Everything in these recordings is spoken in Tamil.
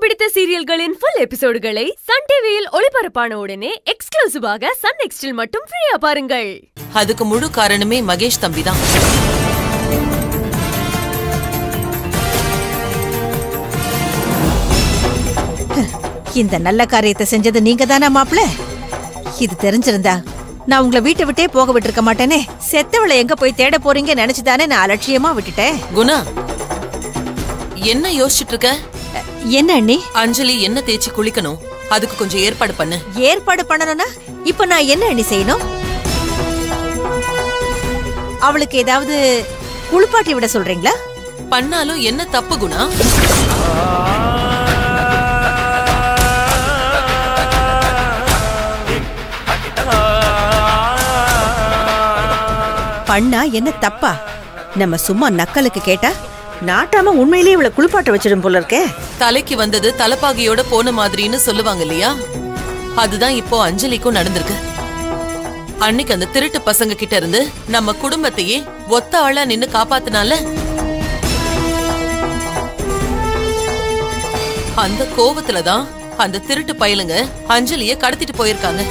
பிடித்த சீரியல்களின் ஃபுல் எபிசோடுகளை சன் டிவியில் ஒளிபரப்பான உடனே எக்ஸ்க்ளூசிவாக சன் நெக்ஸ்டில் மட்டும் ஃப்ரீயா பாருங்கள் அதுக்கு முழு காரணமே மகேஷ் தம்பி தான் இந்த நல்ல காரியத்தை செஞ்சது நீங்க தானா மாப்ள இது தெரிஞ்சிருந்தா நான் உங்களை வீட்டை விட்டே போக விட்டிருக்க மாட்டேனே செத்தவளை எங்க போய் தேட போறீங்க நினைச்சுதானே நான் அலட்சியமா விட்டுட்டேன் குணா என்ன யோசிச்சுட்டு இருக்க அ, என்ன அண்ணி அஞ்சலி என்ன தேய்ச்சி குளிக்கணும் அதுக்கு கொஞ்சம் ஏற்பாடு பண்ணு ஏற்பாடு பண்ணணும்னா இப்ப நான் என்ன அண்ணி செய்யணும் அவளுக்கு ஏதாவது குளிப்பாட்டி விட சொல்றீங்களா பண்ணாலும் என்ன தப்பு குணா பண்ணா என்ன தப்பா நம்ம சும்மா நக்கலுக்கு கேட்டா நாட்டாம உண்மையிலேயே இவளை குளிப்பாட்ட வச்சிடும் போல இருக்கே தலைக்கு வந்தது தலப்பாகையோட போன மாதிரின்னு சொல்லுவாங்க இல்லையா அதுதான் இப்போ அஞ்சலிக்கும் நடந்திருக்கு அன்னைக்கு அந்த திருட்டு பசங்க கிட்ட இருந்து நம்ம குடும்பத்தையே ஒத்த ஆளா நின்னு காப்பாத்தினால அந்த கோவத்துல தான் அந்த திருட்டு பயலுங்க அஞ்சலிய கடத்திட்டு போயிருக்காங்க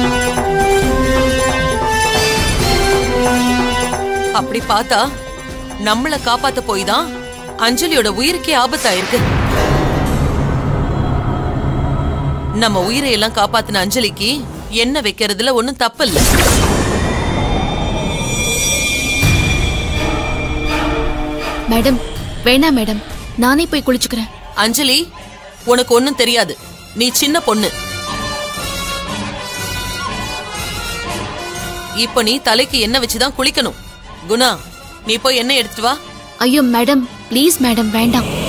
அப்படி பார்த்தா நம்மள காப்பாத்த போய் தான் அஞ்சலியோட உயிருக்கே ஆபத்தாயிருக்கு நம்ம உயிரை எல்லாம் காப்பாத்தின அஞ்சலிக்கு என்ன வைக்கிறதுல ஒண்ணும் தப்பு இல்ல மேடம் வேணாம் மேடம் நானே போய் குளிச்சுக்கிறேன் அஞ்சலி உனக்கு ஒண்ணும் தெரியாது நீ சின்ன பொண்ணு இப்ப நீ தலைக்கு எண்ணெய் வச்சுதான் குளிக்கணும் குணா நீ போய் எண்ணெய் எடுத்துட்டு வா ஐயோ மேடம் ப்ளீஸ் மேடம் வேண்டாம்